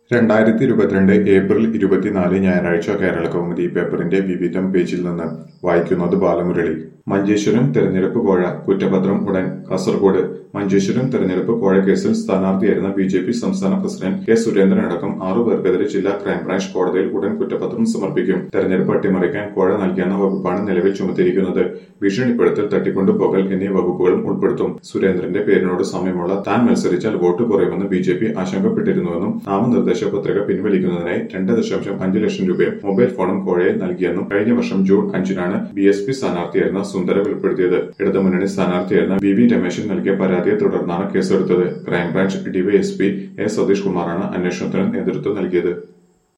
രണ്ടായിരത്തി ഇരുപത്തിരണ്ട് ഏപ്രിൽ ഇരുപത്തിനാല് ഞായറാഴ്ച കേരള കൗമുദി പേപ്പറിന്റെ വിവിധം പേജിൽ നിന്ന് വായിക്കുന്നത് ബാലമുരളി മഞ്ചേശ്വരം തെരഞ്ഞെടുപ്പ് കോഴ കുറ്റപത്രം ഉടൻ കാസർഗോഡ് മഞ്ചേശ്വരം തെരഞ്ഞെടുപ്പ് കോഴ കേസിൽ സ്ഥാനാർത്ഥിയായിരുന്ന ബി ജെ പി സംസ്ഥാന പ്രസിഡന്റ് കെ സുരേന്ദ്രൻ അടക്കം ആറു പേർക്കെതിരെ ജില്ലാ ക്രൈംബ്രാഞ്ച് കോടതിയിൽ ഉടൻ കുറ്റപത്രം സമർപ്പിക്കും തെരഞ്ഞെടുപ്പ് അട്ടിമറിക്കാൻ കോഴ നൽകിയെന്ന വകുപ്പാണ് നിലവിൽ ചുമത്തിയിരിക്കുന്നത് ഭീഷണിപ്പെടുത്തൽ തട്ടിക്കൊണ്ടുപോകൽ എന്നീ വകുപ്പുകളും ഉൾപ്പെടുത്തും സുരേന്ദ്രന്റെ പേരിനോട് സാമ്യമുള്ള താൻ മത്സരിച്ചാൽ വോട്ട് കുറയുമെന്ന് ബി ജെ പി ആശങ്കപ്പെട്ടിരുന്നുവെന്നും നാമനിർദ്ദേശ പത്രിക പിൻവലിക്കുന്നതിനായി രണ്ട് ദശാംശം അഞ്ച് ലക്ഷം രൂപയും മൊബൈൽ ഫോണും കോഴയെ നൽകിയെന്നും കഴിഞ്ഞ വർഷം ജൂൺ അഞ്ചിനാണ് ബി എസ് പി സ്ഥാനാർത്ഥിയായിരുന്ന സുന്ദര വെളിപ്പെടുത്തിയത് ഇടതുമുന്നണി സ്ഥാനാർത്ഥിയായിരുന്ന വി വി രമേശൻ നൽകിയ പരാതിയെ തുടർന്നാണ് കേസെടുത്തത് ക്രൈംബ്രാഞ്ച് ഡിവൈഎസ്പി എ സതീഷ് കുമാറാണ് അന്വേഷണത്തിന് നേതൃത്വം നൽകിയത്